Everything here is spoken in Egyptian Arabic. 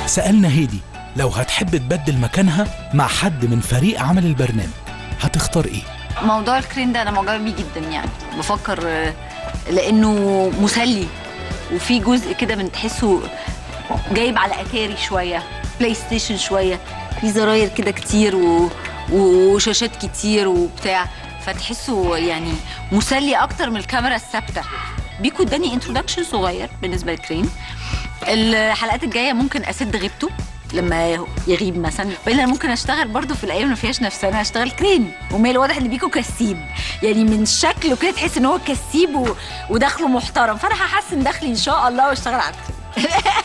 سألنا هيدي لو هتحب تبدل مكانها مع حد من فريق عمل البرنامج هتختار ايه؟ موضوع الكرين ده انا معجبه بيه جدا يعني بفكر آه، لانه مسلي وفي جزء كده من تحسه جايب على اتاري شويه بلاي ستيشن شويه في زراير كده كتير و... وشاشات كتير وبتاع فتحسه يعني مسلي اكتر من الكاميرا الثابته بيكو اداني انترودكشن صغير بالنسبه للكرين الحلقات الجايه ممكن اسد غيبته لما يغيب مثلا والا أنا ممكن اشتغل برضو في الايام اللي ما فيهاش نفسنا اشتغل كريم ومال واضح ان بيكو كسيب يعني من شكله كده تحس ان هو كسيب و... ودخله محترم فانا هحسن دخلي ان شاء الله واشتغل على الكريم